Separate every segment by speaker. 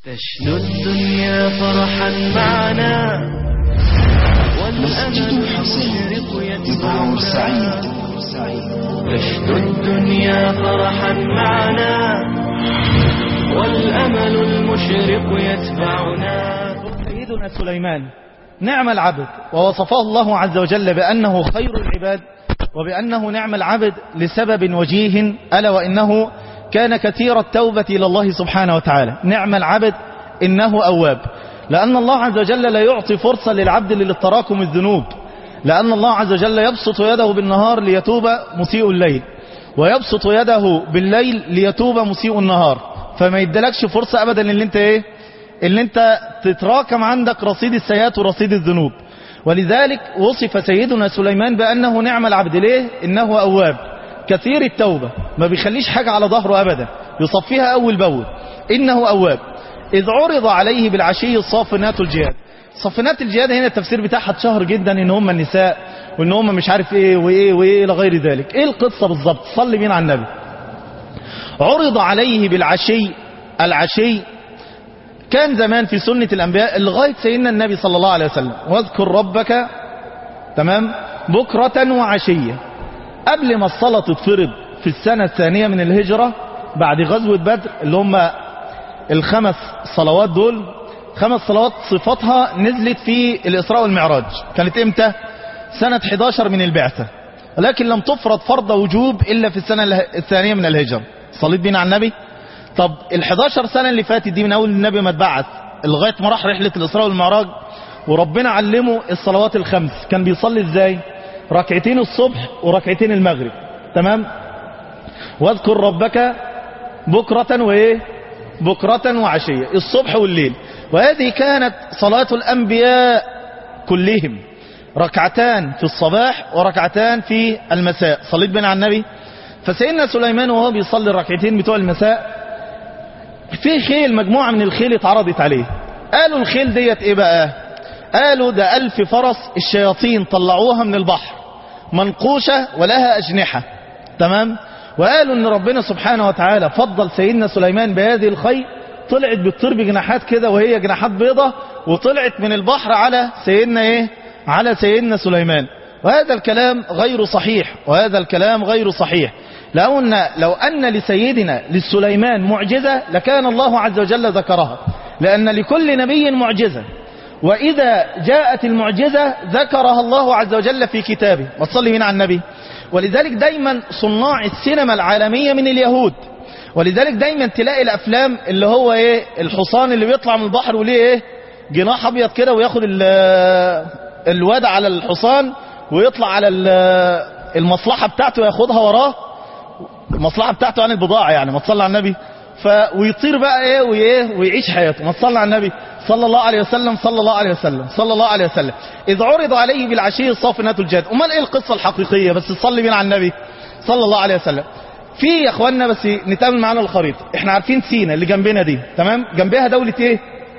Speaker 1: تشنو الدنيا فرحا معنا
Speaker 2: مسجد
Speaker 1: والأمل
Speaker 2: حسين
Speaker 1: المشرق
Speaker 2: يدعو سعيد
Speaker 1: تشنو الدنيا فرحا معنا والأمل المشرق يتبعنا
Speaker 3: سيدنا سليمان نعم العبد ووصفه الله عز وجل بأنه خير العباد وبأنه نعم العبد لسبب وجيه ألا وإنه كان كثير التوبة إلى الله سبحانه وتعالى نعم العبد إنه أواب لأن الله عز وجل لا يعطي فرصة للعبد للتراكم الذنوب لأن الله عز وجل يبسط يده بالنهار ليتوب مسيء الليل ويبسط يده بالليل ليتوب مسيء النهار فما يدلكش فرصة أبدا اللي انت ايه اللي انت تتراكم عندك رصيد السيئات ورصيد الذنوب ولذلك وصف سيدنا سليمان بأنه نعم العبد ليه إنه أواب كثير التوبة ما بيخليش حاجة على ظهره أبدا يصفيها أول بول إنه أواب إذ عرض عليه بالعشي الصافنات الجهاد صافنات الجهاد هنا التفسير بتاعها اتشهر جدا ان هم النساء وان هم مش عارف ايه وايه وايه الى غير ذلك ايه القصة بالظبط صلي بينا على النبي عرض عليه بالعشي العشي كان زمان في سنة الأنبياء لغاية سيدنا النبي صلى الله عليه وسلم واذكر ربك تمام بكرة وعشية قبل ما الصلاة تتفرض في السنة الثانية من الهجرة بعد غزوة بدر اللي هم الخمس صلوات دول خمس صلوات صفاتها نزلت في الإسراء والمعراج كانت امتى سنة 11 من البعثة ولكن لم تفرض فرض وجوب إلا في السنة الثانية من الهجرة صليت بينا على النبي طب ال 11 سنة اللي فاتت دي من أول النبي ما اتبعث لغاية ما راح رحلة الإسراء والمعراج وربنا علمه الصلوات الخمس كان بيصلي ازاي ركعتين الصبح وركعتين المغرب تمام واذكر ربك بكرة وايه بكرة وعشية الصبح والليل وهذه كانت صلاة الأنبياء كلهم ركعتان في الصباح وركعتان في المساء صليت بين على النبي فسيدنا سليمان وهو بيصلي الركعتين بتوع المساء في خيل مجموعة من الخيل اتعرضت عليه قالوا الخيل ديت ايه بقى قالوا ده ألف فرس الشياطين طلعوها من البحر منقوشة ولها أجنحة تمام وقالوا ان ربنا سبحانه وتعالى فضل سيدنا سليمان بهذه الخيل طلعت بتطير بجناحات كده وهي جناحات بيضة وطلعت من البحر على سيدنا ايه على سيدنا سليمان وهذا الكلام غير صحيح وهذا الكلام غير صحيح لو أن, لو أن لسيدنا لسليمان معجزة لكان الله عز وجل ذكرها لأن لكل نبي معجزة وإذا جاءت المعجزة ذكرها الله عز وجل في كتابه وصلي من على النبي ولذلك دايما صناع السينما العالمية من اليهود ولذلك دايما تلاقي الأفلام اللي هو إيه الحصان اللي بيطلع من البحر وليه إيه جناح أبيض كده وياخد الواد على الحصان ويطلع على المصلحة بتاعته وياخدها وراه المصلحة بتاعته عن البضاعة يعني ما تصلى على النبي ف... ويطير بقى ايه وايه ويعيش حياته ما تصلى على النبي صلى الله عليه وسلم صلى الله عليه وسلم صلى الله عليه وسلم إذ عرض عليه بالعشي الصافنات الجاد امال ايه القصة الحقيقية بس تصلي بينا على النبي صلى الله عليه وسلم في يا اخوانا بس نتعامل معانا الخريطة احنا عارفين سينا اللي جنبنا دي تمام جنبها دولة ايه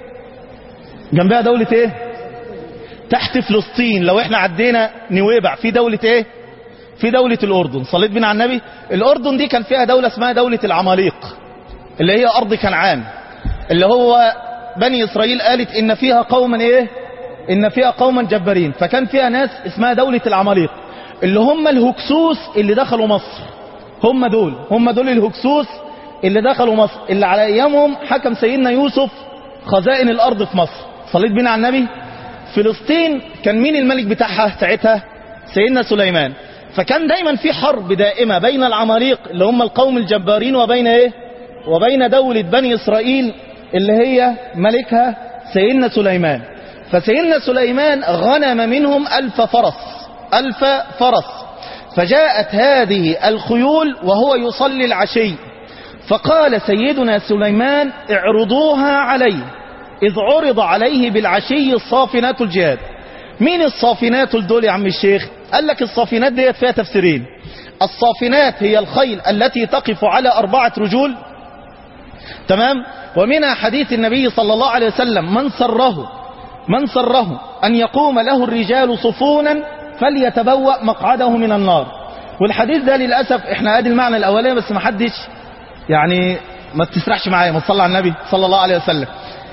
Speaker 3: جنبها دولة ايه تحت فلسطين لو احنا عدينا نويبع في دولة ايه في دولة الأردن صليت بنا على النبي الأردن دي كان فيها دولة اسمها دولة العماليق اللي هي أرض كنعان اللي هو بني إسرائيل قالت إن فيها قوما إيه إن فيها قوما جبارين فكان فيها ناس اسمها دولة العماليق اللي هم الهكسوس اللي دخلوا مصر هم دول هم دول الهكسوس اللي دخلوا مصر اللي على أيامهم حكم سيدنا يوسف خزائن الأرض في مصر صليت بنا على النبي فلسطين كان مين الملك بتاعها ساعتها سيدنا سليمان فكان دايما في حرب دائمة بين العماليق اللي هم القوم الجبارين وبين ايه وبين دولة بني اسرائيل اللي هي ملكها سيدنا سليمان فسيدنا سليمان غنم منهم ألف فرس ألف فرس فجاءت هذه الخيول وهو يصلي العشي فقال سيدنا سليمان اعرضوها عليه إذ عرض عليه بالعشي الصافنات الجهاد مين الصافنات دول يا عم الشيخ قال لك الصافنات ديت فيها تفسيرين الصافنات هي الخيل التي تقف على أربعة رجول تمام ومنها حديث النبي صلى الله عليه وسلم من سره من سره أن يقوم له الرجال صفونا فليتبوأ مقعده من النار والحديث ده للأسف احنا ادي المعنى الأولاني بس ما حدش يعني ما تسرحش معايا ما تصلى على النبي صلى الله عليه وسلم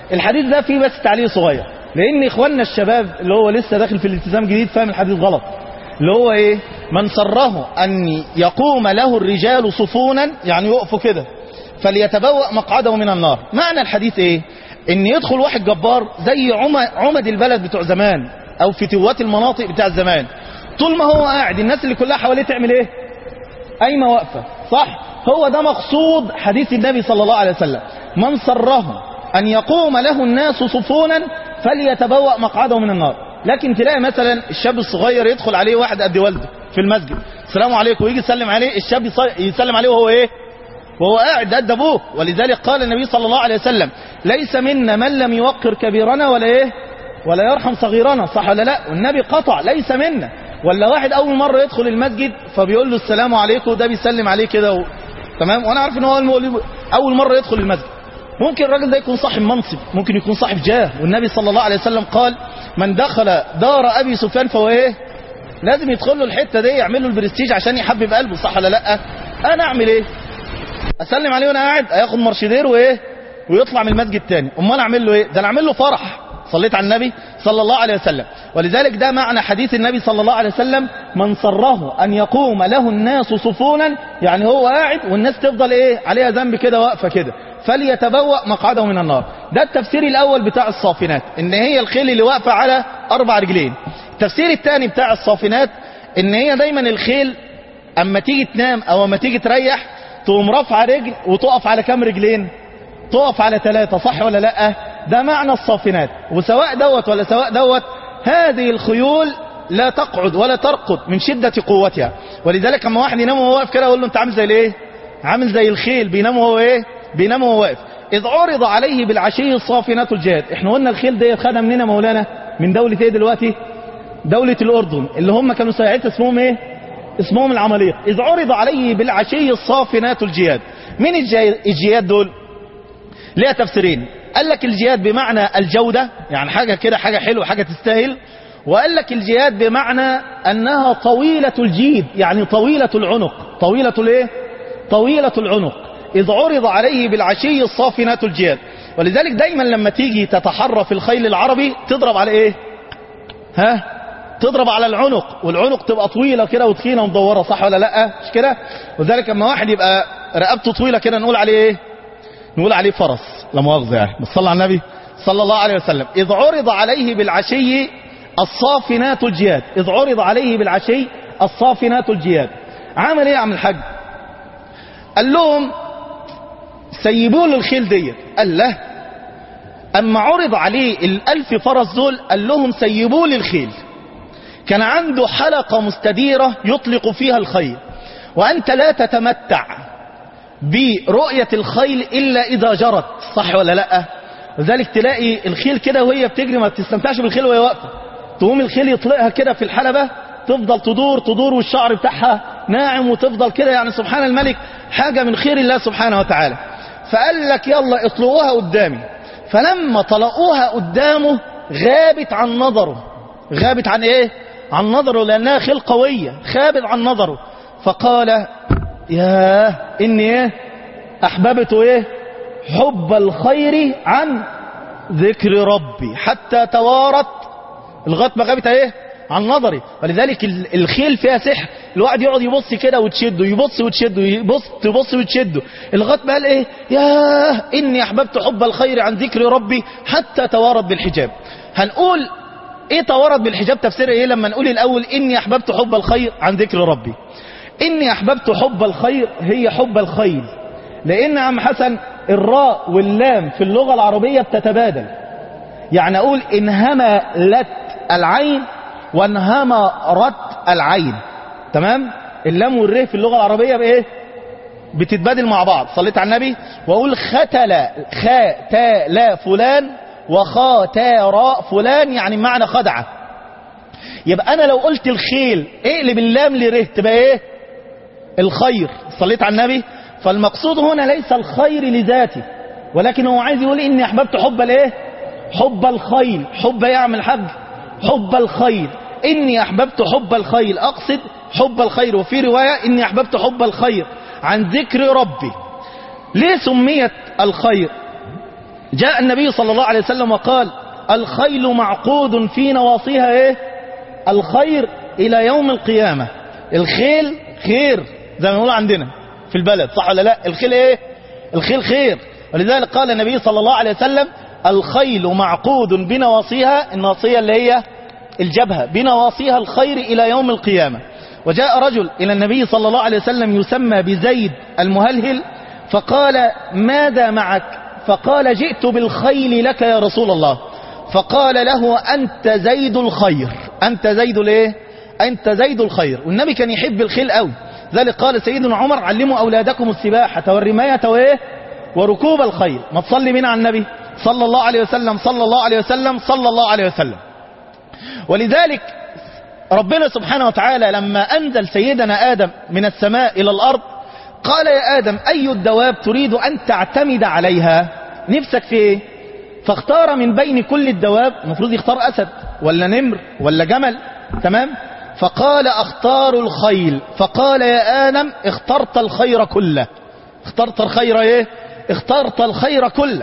Speaker 3: الحديث ده فيه بس تعليق صغير لان اخواننا الشباب اللي هو لسه داخل في الالتزام جديد فاهم الحديث غلط اللي هو ايه من سره ان يقوم له الرجال صفونا يعني يقفوا كده فليتبوأ مقعده من النار معنى الحديث ايه ان يدخل واحد جبار زي عم- عمد البلد بتوع زمان او فتوات المناطق بتاع زمان طول ما هو قاعد الناس اللي كلها حواليه تعمل ايه قايمه واقفه صح هو ده مقصود حديث النبي صلى الله عليه وسلم من سره ان يقوم له الناس صفونا فليتبوأ مقعده من النار لكن تلاقي مثلا الشاب الصغير يدخل عليه واحد قد والده في المسجد السلام عليكم ويجي يسلم عليه الشاب يص- يسلم عليه وهو ايه وهو قاعد قد ابوه ولذلك قال النبي صلى الله عليه وسلم ليس منا من لم يوقر كبيرنا ولا ايه ولا يرحم صغيرنا صح ولا لا والنبي قطع ليس منا ولا واحد اول مره يدخل المسجد فبيقول له السلام عليكم وده بيسلم عليه كده و... تمام وانا عارف ان هو الم- اول مره يدخل المسجد ممكن الراجل ده يكون صاحب منصب ممكن يكون صاحب جاه والنبي صلى الله عليه وسلم قال من دخل دار ابي سفيان فهو ايه لازم يدخل له الحته دي يعمل له البرستيج عشان يحبب قلبه صح ولا لا انا اعمل ايه اسلم عليه وانا قاعد هياخد مرشدير وايه ويطلع من المسجد تاني امال اعمل له ايه ده انا اعمل له فرح صليت على النبي صلى الله عليه وسلم ولذلك ده معنى حديث النبي صلى الله عليه وسلم من سره ان يقوم له الناس صفونا يعني هو قاعد والناس تفضل ايه عليها ذنب كده واقفه كده فليتبوأ مقعده من النار ده التفسير الاول بتاع الصافنات ان هي الخيل اللي واقفه على اربع رجلين التفسير الثاني بتاع الصافنات ان هي دايما الخيل اما تيجي تنام او اما تيجي تريح تقوم رافعه رجل وتقف على كام رجلين تقف على ثلاثة صح ولا لا ده معنى الصافنات وسواء دوت ولا سواء دوت هذه الخيول لا تقعد ولا ترقد من شدة قوتها ولذلك لما واحد ينام وهو واقف كده اقول له انت عامل زي الايه عامل زي الخيل بينام وهو ايه بينام وهو واقف اذ عرض عليه بالعشي الصافنات الجاد احنا قلنا الخيل ديت خدها مننا مولانا من دولة ايه دلوقتي دولة الاردن اللي هم كانوا ساعتها اسمهم ايه اسمهم العماليق اذ عرض عليه بالعشي الصافنات الجياد مين الجي- الجياد دول ليها تفسيرين قال لك الجياد بمعنى الجودة يعني حاجة كده حاجة حلوة حاجة تستاهل وقال لك الجياد بمعنى أنها طويلة الجيد يعني طويلة العنق طويلة الايه طويلة العنق إذ عرض عليه بالعشي الصافنات الجياد ولذلك دايما لما تيجي تتحرى في الخيل العربي تضرب على ايه ها تضرب على العنق والعنق تبقى طويلة كده وتخينة ومدورة صح ولا لا مش كده وذلك لما واحد يبقى رقبته طويلة كده نقول عليه ايه نقول عليه فرس لا مؤاخذة يعني بس صلى على النبي صلى الله عليه وسلم إذ عرض عليه بالعشي الصافنات الجياد إذ عرض عليه بالعشي الصافنات الجياد عمل ايه يا عم الحاج قال لهم سيبوا له الخيل ديت قال له اما عرض عليه الالف فرس دول قال لهم سيبوا لي الخيل كان عنده حلقة مستديرة يطلق فيها الخيل وانت لا تتمتع برؤية الخيل الا اذا جرت صح ولا لا لذلك تلاقي الخيل كده وهي بتجري ما تستمتعش بالخيل وهي واقفة تقوم الخيل يطلقها كده في الحلبة تفضل تدور تدور والشعر بتاعها ناعم وتفضل كده يعني سبحان الملك حاجة من خير الله سبحانه وتعالى فقال لك يلا اطلقوها قدامي فلما طلقوها قدامه غابت عن نظره غابت عن ايه عن نظره لانها خيل قوية غابت عن نظره فقال يا اني ايه احببت ايه حب الخير عن ذكر ربي حتى توارت لغايه ما غابت ايه عن نظري ولذلك ال- الخيل فيها سحر الواحد يقعد يبص كده وتشده يبص وتشده يبص تبص وتشده لغايه ما قال ايه ياه اني احببت حب الخير عن ذكر ربي حتى توارت بالحجاب هنقول ايه توارت بالحجاب تفسير ايه لما نقول الاول اني احببت حب الخير عن ذكر ربي اني احببت حب الخير هي حب الخيل لان يا عم حسن الراء واللام في اللغه العربيه بتتبادل يعني اقول انهملت العين وانهمرت العين تمام اللام والره في اللغه العربيه بايه بتتبادل مع بعض صليت على النبي واقول ختل خاتل فلان وخاتر فلان يعني معنى خدعه يبقى انا لو قلت الخيل اقلب اللام لره تبقى ايه الخير صليت على النبي فالمقصود هنا ليس الخير لذاته ولكن هو عايز يقول اني احببت حب الايه حب الخيل حب يعمل حج حب الخيل اني احببت حب الخيل اقصد حب الخير وفي رواية اني احببت حب الخير عن ذكر ربي ليه سميت الخير جاء النبي صلى الله عليه وسلم وقال الخيل معقود في نواصيها ايه الخير الى يوم القيامة الخيل خير زي ما نقول عندنا في البلد صح ولا لا الخيل ايه الخيل خير ولذلك قال النبي صلى الله عليه وسلم الخيل معقود بنواصيها الناصية اللي هي الجبهة بنواصيها الخير إلى يوم القيامة وجاء رجل إلى النبي صلى الله عليه وسلم يسمى بزيد المهلهل فقال ماذا معك فقال جئت بالخيل لك يا رسول الله فقال له أنت زيد الخير أنت زيد الايه أنت زيد الخير والنبي كان يحب الخيل قوي ذلك قال سيدنا عمر علموا أولادكم السباحة والرماية وإيه وركوب الخيل ما تصلي بنا على النبي صلى الله عليه وسلم صلى الله عليه وسلم صلى الله عليه وسلم ولذلك ربنا سبحانه وتعالى لما أنزل سيدنا آدم من السماء إلى الأرض قال يا آدم أي الدواب تريد أن تعتمد عليها نفسك في إيه فاختار من بين كل الدواب المفروض يختار أسد ولا نمر ولا جمل تمام فقال اختار الخيل فقال يا آدم اخترت الخير كله اخترت الخير ايه اخترت الخير كله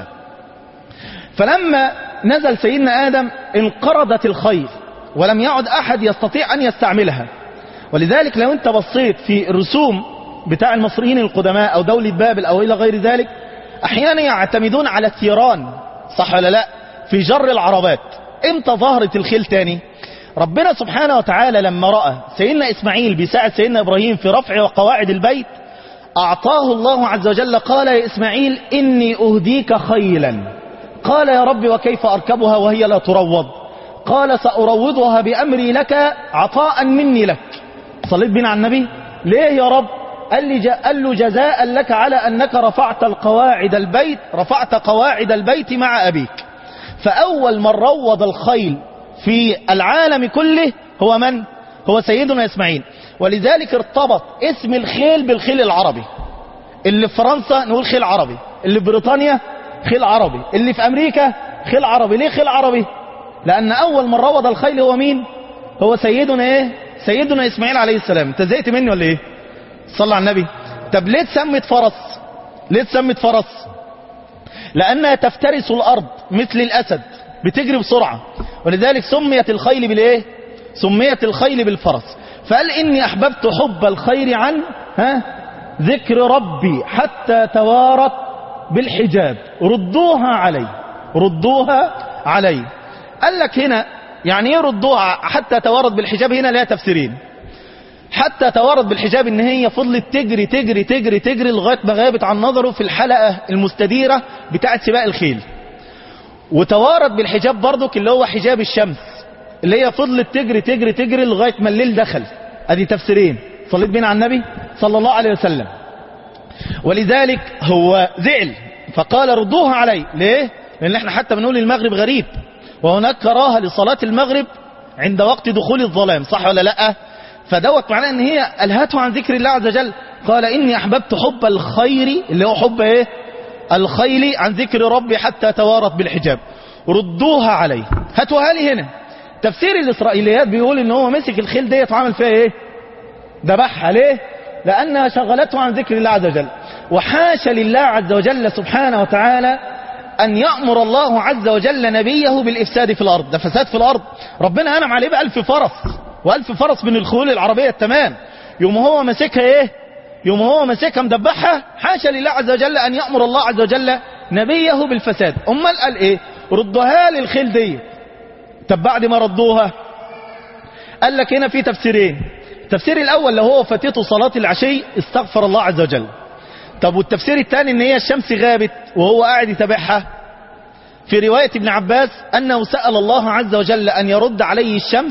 Speaker 3: فلما نزل سيدنا آدم انقرضت الخيل ولم يعد أحد يستطيع أن يستعملها ولذلك لو انت بصيت في الرسوم بتاع المصريين القدماء أو دولة بابل أو إلى غير ذلك أحيانا يعتمدون على الثيران صح ولا لا في جر العربات امتى ظهرت الخيل تاني ربنا سبحانه وتعالى لما رأى سيدنا إسماعيل بيساعد سيدنا إبراهيم في رفع وقواعد البيت أعطاه الله عز وجل قال يا إسماعيل إني أهديك خيلا قال يا رب وكيف أركبها وهي لا تروض قال سأروضها بأمري لك عطاء مني لك صليت بنا على النبي ليه يا رب قال, لي ج... قال له جزاء لك على أنك رفعت القواعد البيت رفعت قواعد البيت مع أبيك فأول من روض الخيل في العالم كله هو من هو سيدنا إسماعيل ولذلك ارتبط اسم الخيل بالخيل العربي اللي في فرنسا نقول خيل عربي اللي في بريطانيا خيل عربي اللي في أمريكا خيل عربي ليه خيل عربي لأن أول من روض الخيل هو مين هو سيدنا إيه سيدنا إسماعيل عليه السلام انت زهقت مني ولا إيه صلى على النبي طب ليه تسمت فرس ليه تسمت فرس لأنها تفترس الأرض مثل الأسد بتجري بسرعة ولذلك سميت الخيل بالإيه سميت الخيل بالفرس فقال إني أحببت حب الخير عن ها ذكر ربي حتى توارت بالحجاب ردوها علي ردوها علي قال لك هنا يعني ايه ردوها حتى توارت بالحجاب هنا لها تفسيرين حتى توارت بالحجاب ان هي فضلت تجري تجري تجري تجري لغايه ما غابت عن نظره في الحلقه المستديره بتاعه سباق الخيل وتوارت بالحجاب برضك اللي هو حجاب الشمس اللي هي فضلت تجري تجري تجري لغايه ما الليل دخل ادي تفسيرين صليت بينا على النبي صلى الله عليه وسلم ولذلك هو زعل فقال ردوها علي ليه لان احنا حتى بنقول المغرب غريب وهناك كراهه لصلاه المغرب عند وقت دخول الظلام صح ولا لا فدوت معناه ان هي الهته عن ذكر الله عز وجل قال اني احببت حب الخير اللي هو حب ايه الخيل عن ذكر ربي حتى توارت بالحجاب ردوها علي هاتوها لي هنا تفسير الاسرائيليات بيقول ان هو مسك الخيل ديت وعمل فيها ايه ذبحها ليه لانها شغلته عن ذكر الله عز وجل وحاشا لله عز وجل سبحانه وتعالى أن يأمر الله عز وجل نبيه بالإفساد في الأرض ده فساد في الأرض ربنا أنعم عليه بألف فرس وألف فرس من الخيول العربية التمام يوم هو ماسكها إيه يوم هو ماسكها مدبحها حاشا لله عز وجل أن يأمر الله عز وجل نبيه بالفساد أمال قال إيه ردوها للخيل دي طب بعد ما ردوها قال لك هنا في تفسيرين التفسير الأول لو هو فاتته صلاة العشي استغفر الله عز وجل طب والتفسير الثاني ان هي الشمس غابت وهو قاعد يتابعها في رواية ابن عباس أنه سأل الله عز وجل أن يرد عليه الشمس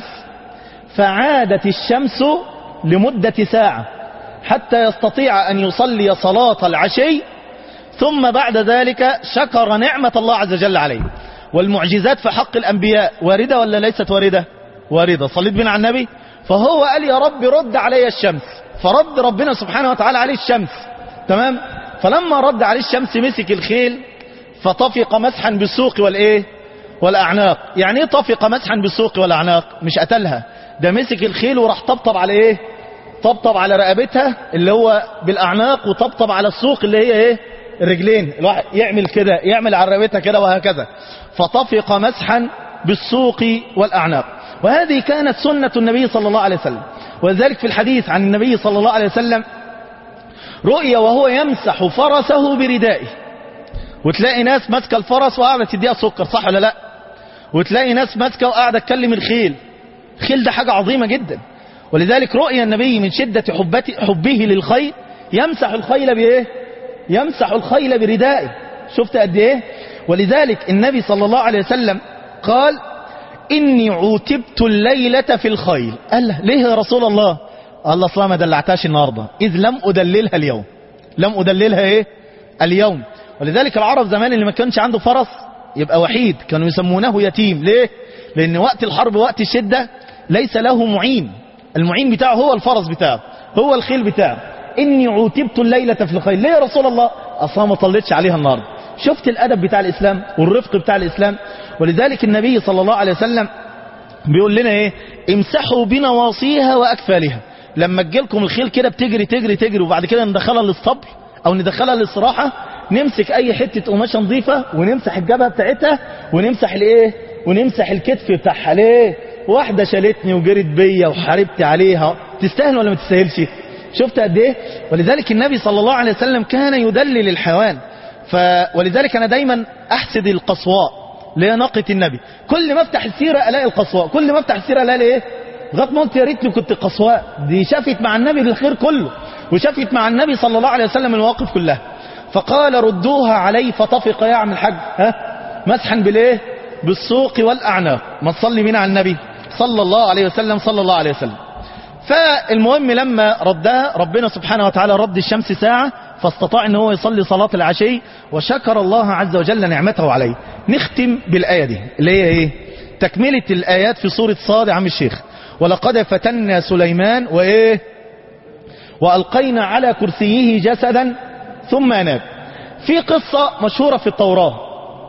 Speaker 3: فعادت الشمس لمدة ساعة حتى يستطيع أن يصلي صلاة العشي ثم بعد ذلك شكر نعمة الله عز وجل عليه والمعجزات في حق الأنبياء واردة ولا ليست واردة واردة صليت بنا على النبي فهو قال يا رب رد علي الشمس فرد ربنا سبحانه وتعالى عليه الشمس تمام فلما رد عليه الشمس مسك الخيل فطفق مسحا بالسوق والايه والاعناق يعني ايه طفق مسحا بالسوق والاعناق مش قتلها ده مسك الخيل وراح طبطب على ايه طبطب على رقبتها اللي هو بالاعناق وطبطب على السوق اللي هي ايه الرجلين الواحد يعمل كده يعمل عربيتها كده وهكذا فطفق مسحا بالسوق والأعناق وهذه كانت سنة النبي صلى الله عليه وسلم ولذلك في الحديث عن النبي صلى الله عليه وسلم رؤيا وهو يمسح فرسه بردائه وتلاقي ناس ماسكه الفرس وقاعده تديها سكر صح ولا لا وتلاقي ناس ماسكه وقاعده تكلم الخيل الخيل ده حاجه عظيمه جدا ولذلك رؤيا النبي من شده حبته حبه للخيل يمسح الخيل بايه يمسح الخيل بردائه شفت قد ايه ولذلك النبي صلى الله عليه وسلم قال اني عوتبت الليله في الخيل قال له ليه يا رسول الله قال له اصلا ما دلعتهاش النهارده اذ لم ادللها اليوم لم ادللها ايه اليوم ولذلك العرب زمان اللي ما كانش عنده فرس يبقى وحيد كانوا يسمونه يتيم ليه لان وقت الحرب وقت الشده ليس له معين المعين بتاعه هو الفرس بتاعه هو الخيل بتاعه اني عوتبت الليله في الخيل ليه يا رسول الله اصلا ما طلتش عليها النهارده شفت الادب بتاع الاسلام والرفق بتاع الاسلام ولذلك النبي صلى الله عليه وسلم بيقول لنا ايه امسحوا بنواصيها واكفالها لما تجيلكم الخيل كده بتجري تجري تجري وبعد كده ندخلها للصبر او ندخلها للاستراحه نمسك اي حته قماشه نظيفه ونمسح الجبهه بتاعتها ونمسح الايه ونمسح الكتف بتاعها ليه واحده شالتني وجرت بيا وحاربت عليها تستاهل ولا ما تستاهلش شفت قد ايه ولذلك النبي صلى الله عليه وسلم كان يدلل الحيوان ف... ولذلك انا دايما احسد القصواء اللي هي ناقه النبي كل ما افتح السيره الاقي القصواء كل ما افتح السيره الاقي ايه لغايه ما قلت يا ريتني كنت قصواء دي شافت مع النبي الخير كله وشافت مع النبي صلى الله عليه وسلم المواقف كلها فقال ردوها علي فطفق يعمل حج ها مسحا بالايه بالسوق والاعناق ما تصلي مين على النبي صلى الله عليه وسلم صلى الله عليه وسلم فالمهم لما ردها ربنا سبحانه وتعالى رد الشمس ساعة فاستطاع ان هو يصلي صلاة العشي وشكر الله عز وجل نعمته عليه نختم بالآية دي اللي هي ايه تكملة الآيات في سورة صاد عم الشيخ ولقد فتنا سليمان وايه وألقينا على كرسيه جسدا ثم أناب في قصة مشهورة في التوراة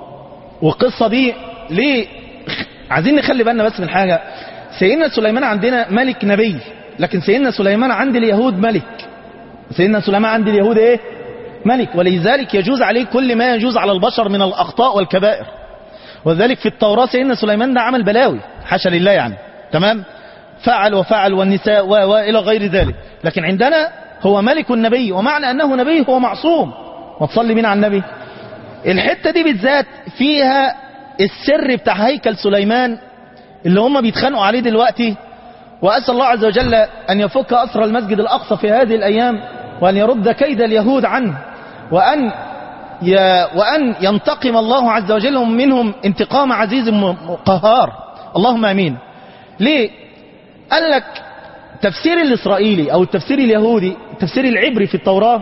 Speaker 3: والقصة دي ليه عايزين نخلي بالنا بس من حاجة سيدنا سليمان عندنا ملك نبي لكن سيدنا سليمان عند اليهود ملك سيدنا سليمان عند اليهود ايه ملك ولذلك يجوز عليه كل ما يجوز على البشر من الأخطاء والكبائر وذلك في التوراة سيدنا سليمان ده عمل بلاوي حاشا لله يعني تمام فعل وفعل والنساء و... وإلى غير ذلك لكن عندنا هو ملك النبي ومعنى أنه نبي هو معصوم وتصلي بنا على النبي الحتة دي بالذات فيها السر بتاع هيكل سليمان اللي هم بيتخانقوا عليه دلوقتي وأسأل الله عز وجل أن يفك أسر المسجد الأقصى في هذه الأيام وأن يرد كيد اليهود عنه وأن ي... وأن ينتقم الله عز وجل منهم انتقام عزيز قهار اللهم أمين ليه قال لك تفسير الإسرائيلي أو التفسير اليهودي التفسير العبري في التوراة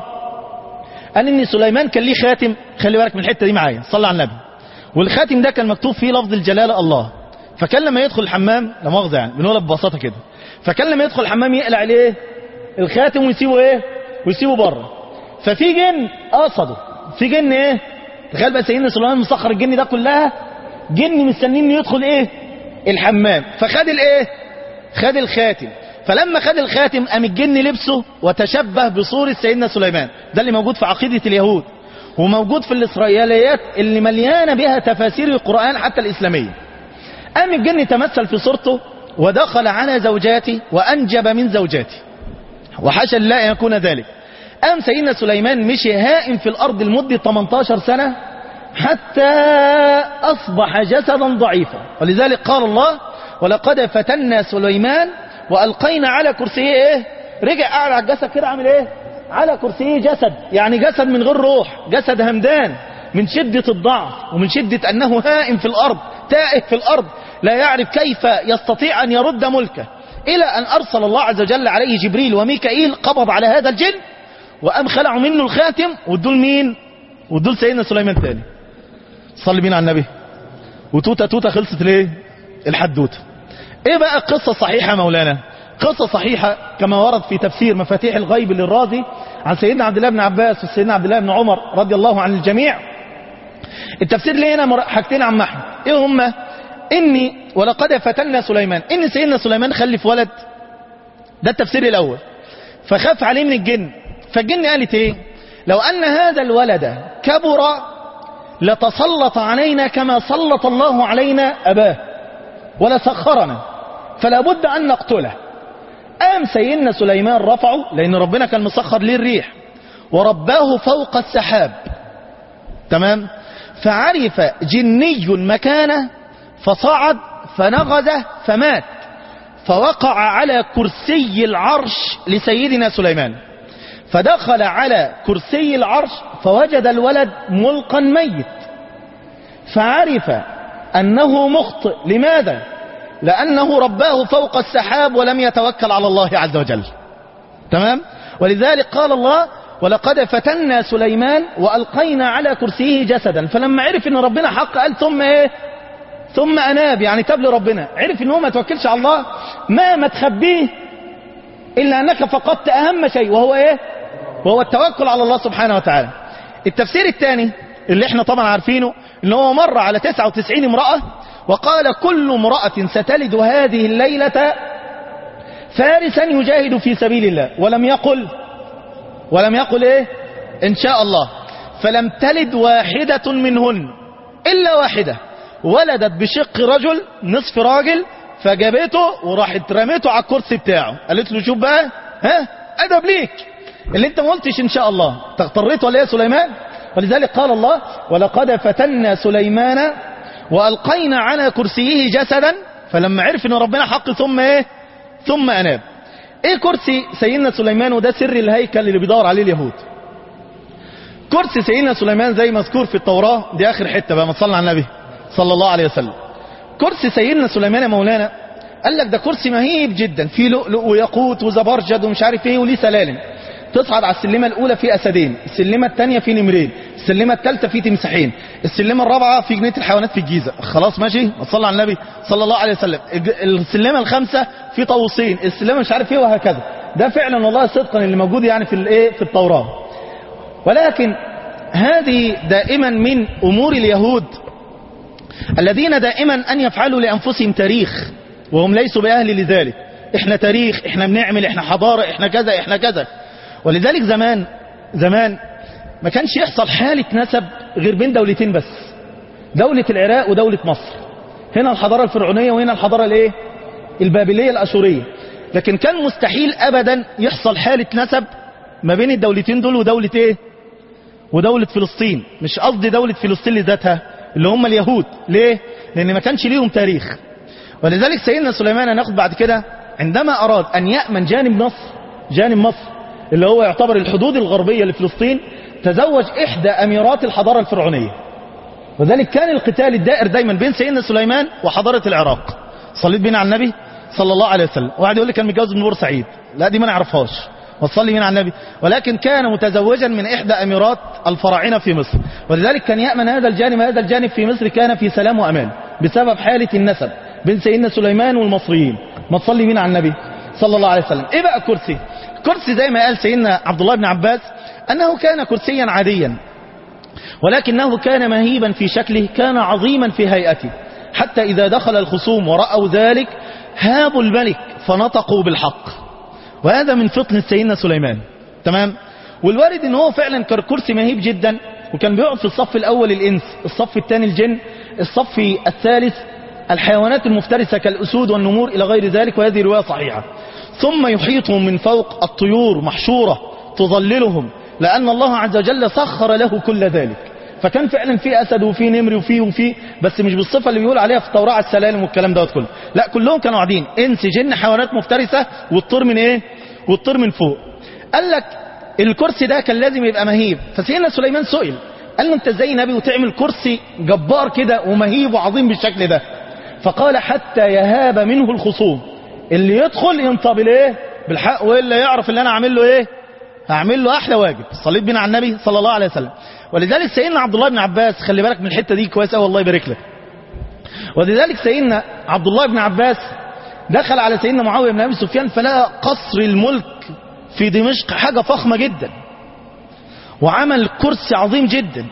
Speaker 3: قال إن سليمان كان ليه خاتم خلي بالك من الحتة دي معايا صلى على النبي والخاتم ده كان مكتوب فيه لفظ الجلالة الله فكان لما يدخل الحمام لا مؤاخذة يعني بنقولها ببساطة كده فكان لما يدخل الحمام يقلع عليه الخاتم ويسيبه ايه ويسيبه بره ففي جن قصده في جن ايه تخيل بقى سيدنا سليمان مسخر الجن ده كلها جن مستنين يدخل ايه الحمام فخد الايه خد الخاتم فلما خد الخاتم قام الجن لبسه وتشبه بصورة سيدنا سليمان ده اللي موجود في عقيدة اليهود وموجود في الإسرائيليات اللي مليانة بها تفاسير القرآن حتى الإسلامية قام الجن تمثل في صورته ودخل على زوجاته وأنجب من زوجاته وحاشا لا يكون ذلك قام سيدنا سليمان مشي هائم في الأرض لمدة 18 سنة حتى أصبح جسدا ضعيفا ولذلك قال الله ولقد فتنا سليمان وألقينا على كرسيه إيه رجع قاعد على الجسد كده عامل إيه على كرسيه جسد يعني جسد من غير روح جسد همدان من شدة الضعف ومن شدة أنه هائم في الأرض تائه في الأرض لا يعرف كيف يستطيع أن يرد ملكه إلى أن أرسل الله عز وجل عليه جبريل وميكائيل قبض على هذا الجن وأم خلعوا منه الخاتم وادول مين وادول سيدنا سليمان تاني صلي بينا على النبي وتوتة توتة خلصت ليه الحدوتة ايه بقى القصة الصحيحة مولانا قصة صحيحة كما ورد في تفسير مفاتيح الغيب للرازي عن سيدنا عبد الله بن عباس وسيدنا عبد الله بن عمر رضي الله عن الجميع التفسير ليه هنا حاجتين عن محمد ايه هما اني ولقد فتنا سليمان ان سيدنا سليمان خلف ولد ده التفسير الاول فخاف عليه من الجن فالجن قالت ايه لو أن هذا الولد كبر لتسلط علينا كما سلط الله علينا أباه ولسخرنا فلا بد أن نقتله قام سيدنا سليمان رفعه لأن ربنا كان مسخر ليه الريح ورباه فوق السحاب تمام فعرف جني مكانه فصعد فنغزه فمات فوقع على كرسي العرش لسيدنا سليمان فدخل على كرسي العرش فوجد الولد ملقا ميت فعرف أنه مخطئ لماذا؟ لأنه رباه فوق السحاب ولم يتوكل على الله عز وجل تمام؟ ولذلك قال الله ولقد فتنا سليمان وألقينا على كرسيه جسدا فلما عرف أن ربنا حق قال ثم إيه؟ ثم أناب يعني تاب لربنا عرف أنه ما توكلش على الله ما ما تخبيه إلا أنك فقدت أهم شيء وهو إيه وهو التوكل على الله سبحانه وتعالى التفسير الثاني اللي احنا طبعا عارفينه ان هو مر على 99 امرأة وقال كل امرأة ستلد هذه الليلة فارسا يجاهد في سبيل الله ولم يقل ولم يقل ايه ان شاء الله فلم تلد واحدة منهن الا واحدة ولدت بشق رجل نصف راجل فجابته وراحت رميته على الكرسي بتاعه قالت له شوف بقى ها ادب ليك اللي انت ما قلتش ان شاء الله تغتريت ولا يا سليمان ولذلك قال الله ولقد فتنا سليمان والقينا على كرسيه جسدا فلما عرف ان ربنا حق ثم ايه ثم اناب ايه كرسي سيدنا سليمان وده سر الهيكل اللي بيدور عليه اليهود كرسي سيدنا سليمان زي مذكور في التوراة دي اخر حتة بقى ما تصلي على النبي صلى الله عليه وسلم كرسي سيدنا سليمان يا مولانا قال لك ده كرسي مهيب جدا فيه لؤلؤ وياقوت وزبرجد ومش عارف ايه وليه سلالم تصعد على السلمة الأولى في أسدين السلمة الثانية في نمرين السلمة الثالثة في تمساحين السلمة الرابعة في جنينة الحيوانات في الجيزة خلاص ماشي صلى على النبي صلى الله عليه وسلم السلمة الخامسة في طاووسين السلمة مش عارف ايه وهكذا ده فعلا والله صدقا اللي موجود يعني في الايه في التوراة ولكن هذه دائما من أمور اليهود الذين دائما أن يفعلوا لأنفسهم تاريخ وهم ليسوا بأهل لذلك احنا تاريخ احنا بنعمل احنا حضارة احنا كذا احنا كذا ولذلك زمان زمان ما كانش يحصل حالة نسب غير بين دولتين بس دولة العراق ودولة مصر هنا الحضارة الفرعونية وهنا الحضارة الايه البابلية الأشورية لكن كان مستحيل أبدا يحصل حالة نسب ما بين الدولتين دول ودولة ايه ودولة فلسطين مش قصدي دولة فلسطين لذاتها اللي هم اليهود ليه لأن ما كانش ليهم تاريخ ولذلك سيدنا سليمان هناخد بعد كده عندما أراد أن يأمن جانب مصر جانب مصر اللي هو يعتبر الحدود الغربية لفلسطين تزوج إحدى أميرات الحضارة الفرعونية وذلك كان القتال الدائر دايما بين سيدنا سليمان وحضارة العراق صليت بينا على النبي صلى الله عليه وسلم واحد يقول لي كان متجوز من بورسعيد لا دي ما نعرفهاش وصلي بينا على النبي ولكن كان متزوجا من إحدى أميرات الفراعنة في مصر ولذلك كان يأمن هذا الجانب هذا الجانب في مصر كان في سلام وأمان بسبب حالة النسب بين سيدنا سليمان والمصريين ما تصلي بينا على النبي صلى الله عليه وسلم ايه بقى كرسي كرسي زي ما قال سيدنا عبد الله بن عباس أنه كان كرسيا عاديا ولكنه كان مهيبا في شكله كان عظيما في هيئته حتى إذا دخل الخصوم ورأوا ذلك هابوا الملك فنطقوا بالحق وهذا من فطن سيدنا سليمان تمام والوارد ان هو فعلا كان كرسي مهيب جدا وكان بيقعد في الصف الأول الإنس الصف الثاني الجن الصف الثالث الحيوانات المفترسة كالأسود والنمور إلى غير ذلك وهذه رواية صحيحة ثم يحيطهم من فوق الطيور محشورة تظللهم لأن الله عز وجل سخر له كل ذلك فكان فعلا في أسد وفي نمر وفي وفي بس مش بالصفة اللي بيقول عليها في التوراة على السلالم والكلام دوت كله لا كلهم كانوا قاعدين انس جن حيوانات مفترسة والطير من ايه والطير من فوق قال لك الكرسي ده كان لازم يبقى مهيب فسيدنا سليمان سئل قال له انت ازاي نبي وتعمل كرسي جبار كده ومهيب وعظيم بالشكل ده فقال حتى يهاب منه الخصوم اللي يدخل ينطب الايه بالحق والا يعرف اللي انا اعمل له ايه هعمل له احلى واجب صليت بينا على النبي صلى الله عليه وسلم ولذلك سيدنا عبد الله بن عباس خلي بالك من الحته دي كويس قوي الله يبارك لك ولذلك سيدنا عبد الله بن عباس دخل على سيدنا معاويه بن ابي سفيان فلقى قصر الملك في دمشق حاجه فخمه جدا وعمل كرسي عظيم جدا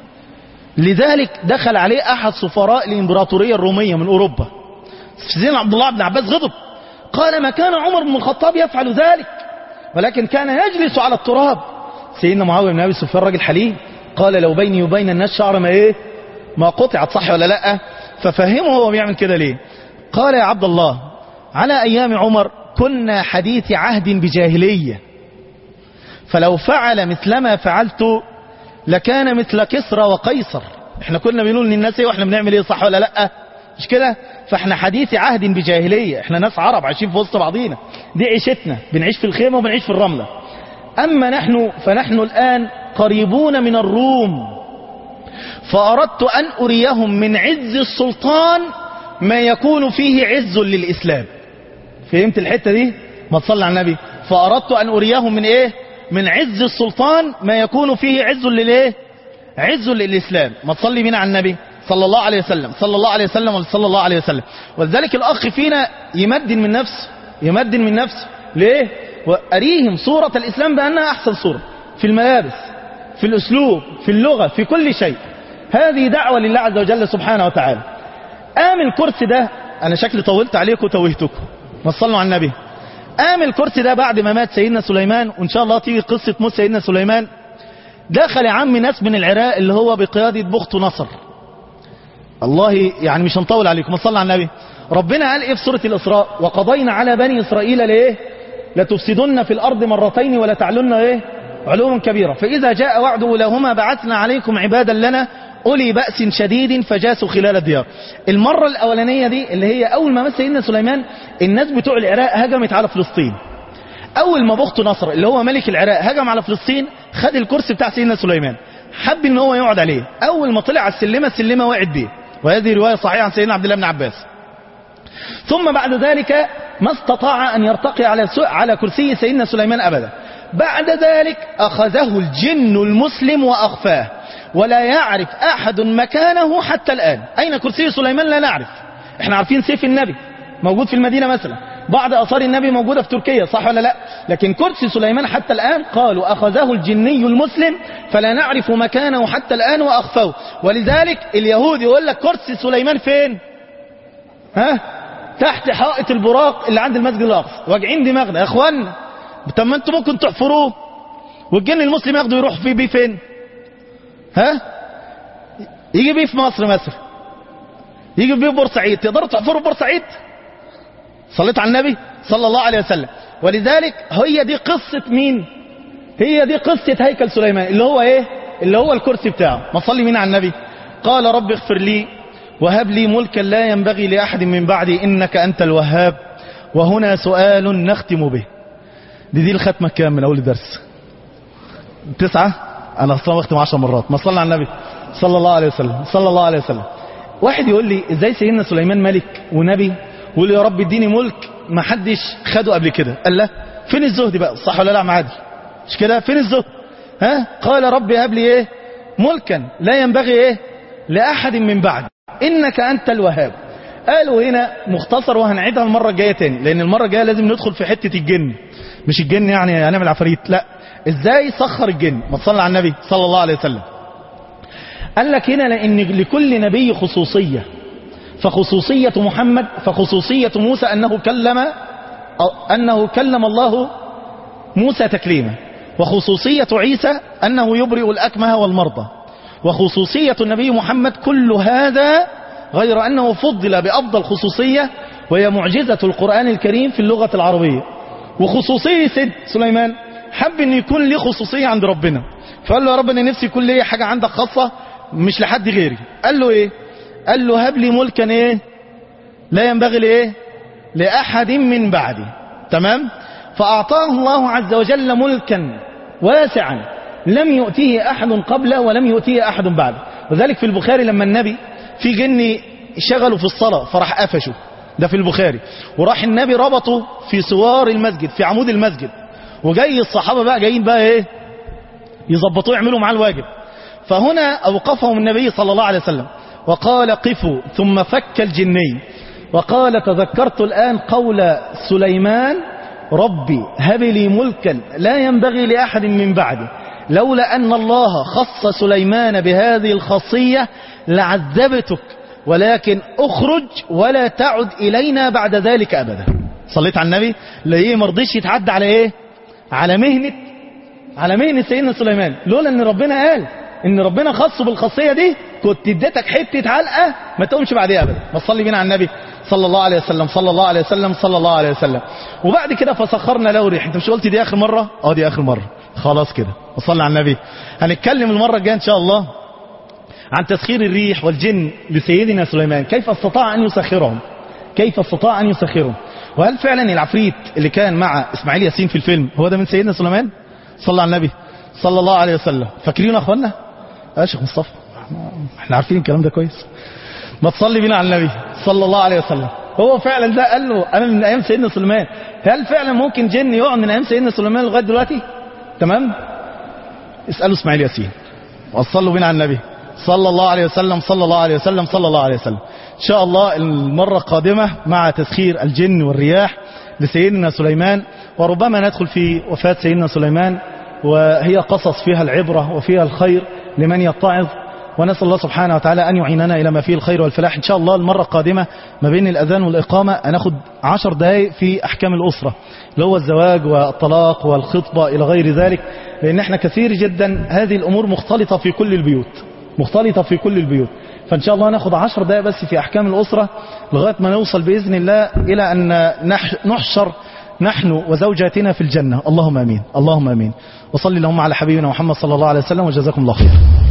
Speaker 3: لذلك دخل عليه احد سفراء الامبراطوريه الروميه من اوروبا سيدنا عبد الله بن عباس غضب قال ما كان عمر بن الخطاب يفعل ذلك ولكن كان يجلس على التراب سيدنا معاوية بن أبي سفيان راجل حليم قال لو بيني وبين الناس شعر ما إيه ما قطعت صح ولا لا ففهمه هو بيعمل كده ليه قال يا عبد الله على أيام عمر كنا حديث عهد بجاهلية فلو فعل مثلما فعلت لكان مثل كسرى وقيصر احنا كنا بنقول للناس ايه واحنا بنعمل ايه صح ولا لا مش كده فاحنا حديث عهد بجاهلية احنا ناس عرب عايشين في وسط بعضينا دي عيشتنا بنعيش في الخيمة وبنعيش في الرملة اما نحن فنحن الان قريبون من الروم فاردت ان اريهم من عز السلطان ما يكون فيه عز للاسلام فهمت الحتة دي ما تصلي على النبي فاردت ان اريهم من ايه من عز السلطان ما يكون فيه عز للايه عز للإسلام ما تصلي بينا على النبي صلى الله عليه وسلم صلى الله عليه وسلم ولا صلى الله عليه وسلم ولذلك الأخ فينا يمدن من نفسه يمدن من نفسه ليه وأريهم صورة الإسلام بأنها أحسن صورة في الملابس في الأسلوب في اللغة في كل شيء هذه دعوة لله عز وجل سبحانه وتعالى قام الكرسي ده أنا شكلي طولت عليكم وتوهتكم ما تصلوا على النبي قام الكرسي ده بعد ما مات سيدنا سليمان وإن شاء الله تيجي قصة موت سيدنا سليمان دخل يا عم ناس من العراق اللي هو بقيادة بخت نصر الله يعني مش هنطول عليكم صلى على النبي ربنا قال ايه في سورة الإسراء وقضينا على بني إسرائيل ليه لتفسدن في الأرض مرتين ولا تعلن ايه علوم كبيرة فإذا جاء وعد أولاهما بعثنا عليكم عبادا لنا أولي بأس شديد فجاسوا خلال الديار المرة الأولانية دي اللي هي أول ما مات سيدنا سليمان الناس بتوع العراق هجمت على فلسطين اول ما بخت نصر اللي هو ملك العراق هجم على فلسطين خد الكرسي بتاع سيدنا سليمان حب ان هو يقعد عليه اول ما طلع على السلمه السلمه وقعت بيه وهذه روايه صحيحه عن سيدنا عبد الله بن عباس ثم بعد ذلك ما استطاع ان يرتقي على على كرسي سيدنا سليمان ابدا بعد ذلك اخذه الجن المسلم واخفاه ولا يعرف احد مكانه حتى الان اين كرسي سليمان لا نعرف احنا عارفين سيف النبي موجود في المدينه مثلا بعض اثار النبي موجوده في تركيا صح ولا لا لكن كرسي سليمان حتى الان قالوا اخذه الجني المسلم فلا نعرف مكانه حتى الان واخفوه ولذلك اليهود يقول لك كرسي سليمان فين ها تحت حائط البراق اللي عند المسجد الاقصى واجعين دماغنا يا اخوانا طب ما انتم ممكن تحفروه والجن المسلم ياخده يروح فيه بيه فين ها يجي بيه في مصر مثلا يجي بيه بورسعيد تقدروا تحفروا بورسعيد صليت على النبي صلى الله عليه وسلم ولذلك هي دي قصة مين هي دي قصة هيكل سليمان اللي هو ايه اللي هو الكرسي بتاعه ما صلي مين على النبي قال رب اغفر لي وهب لي ملكا لا ينبغي لأحد من بعدي إنك أنت الوهاب وهنا سؤال نختم به دي دي الختمة كام من أول الدرس تسعة أنا أصلا بختم عشر مرات ما صلى على النبي صلى الله عليه وسلم صلى الله عليه وسلم واحد يقول لي ازاي سيدنا سليمان ملك ونبي ويقول يا رب اديني ملك ما حدش خده قبل كده قال لا فين الزهد بقى صح ولا لا معادي مش كده فين الزهد ها قال رب هب لي ايه ملكا لا ينبغي ايه لاحد من بعد انك انت الوهاب قالوا هنا مختصر وهنعيدها المره الجايه تاني لان المره الجايه لازم ندخل في حته الجن مش الجن يعني هنعمل عفاريت لا ازاي سخر الجن ما تصلي على النبي صلى الله عليه وسلم قال لك هنا لان لكل نبي خصوصيه فخصوصية محمد فخصوصية موسى أنه كلم أو أنه كلم الله موسى تكليما وخصوصية عيسى أنه يبرئ الأكمه والمرضى وخصوصية النبي محمد كل هذا غير أنه فضل بأفضل خصوصية وهي معجزة القرآن الكريم في اللغة العربية وخصوصية سيد سليمان حب أن يكون لي خصوصية عند ربنا فقال له يا رب أنا نفسي يكون لي حاجة عندك خاصة مش لحد غيري قال له إيه قال له هب لي ملكا ايه لا ينبغي لايه لاحد من بعدي تمام فاعطاه الله عز وجل ملكا واسعا لم يؤتيه احد قبله ولم يؤتيه احد بعده وذلك في البخاري لما النبي في جن شغلوا في الصلاه فراح قفشوا ده في البخاري وراح النبي ربطه في سوار المسجد في عمود المسجد وجاي الصحابه بقى جايين بقى ايه يظبطوه يعملوا معاه الواجب فهنا اوقفهم النبي صلى الله عليه وسلم وقال قفوا ثم فك الجني وقال تذكرت الآن قول سليمان ربي هب لي ملكا لا ينبغي لأحد من بعده لولا أن الله خص سليمان بهذه الخاصية لعذبتك ولكن اخرج ولا تعد إلينا بعد ذلك أبدا صليت على النبي ليه مرضيش يتعدى على ايه على مهنة على مهنة سيدنا سليمان لولا ان ربنا قال ان ربنا خصه بالخاصية دي كنت اديتك حتة علقة ما تقومش بعديها ابدا ما تصلي بينا على النبي صلى الله عليه وسلم صلى الله عليه وسلم صلى الله عليه وسلم وبعد كده فسخرنا له ريح انت مش قلت دي اخر مرة اه دي اخر مرة خلاص كده وصلي على النبي هنتكلم المرة الجاية ان شاء الله عن تسخير الريح والجن لسيدنا سليمان كيف استطاع ان يسخرهم كيف استطاع ان يسخرهم وهل فعلا العفريت اللي كان مع اسماعيل ياسين في الفيلم هو ده من سيدنا سليمان صلى على النبي صلى الله عليه وسلم فاكرين يا اخوانا يا شيخ مصطفى احنا عارفين الكلام ده كويس ما تصلي بينا على النبي صلى الله عليه وسلم هو فعلا ده قال له انا من ايام سيدنا سليمان هل فعلا ممكن جن يقع من ايام سيدنا سليمان لغايه دلوقتي تمام اسالوا اسماعيل ياسين وصلوا بينا على النبي صلى الله عليه وسلم صلى الله عليه وسلم صلى الله عليه وسلم ان شاء الله المره القادمه مع تسخير الجن والرياح لسيدنا سليمان وربما ندخل في وفاه سيدنا سليمان وهي قصص فيها العبره وفيها الخير لمن يتعظ ونسأل الله سبحانه وتعالى أن يعيننا إلى ما فيه الخير والفلاح إن شاء الله المرة القادمة ما بين الأذان والإقامة هناخد عشر دقايق في أحكام الأسرة اللي هو الزواج والطلاق والخطبة إلى غير ذلك لأن احنا كثير جدا هذه الأمور مختلطة في كل البيوت مختلطة في كل البيوت فإن شاء الله ناخد عشر دقايق بس في أحكام الأسرة لغاية ما نوصل بإذن الله إلى أن نح- نحشر نحن وزوجاتنا في الجنة اللهم أمين اللهم أمين وصلي اللهم على حبيبنا محمد صلى الله عليه وسلم وجزاكم الله خير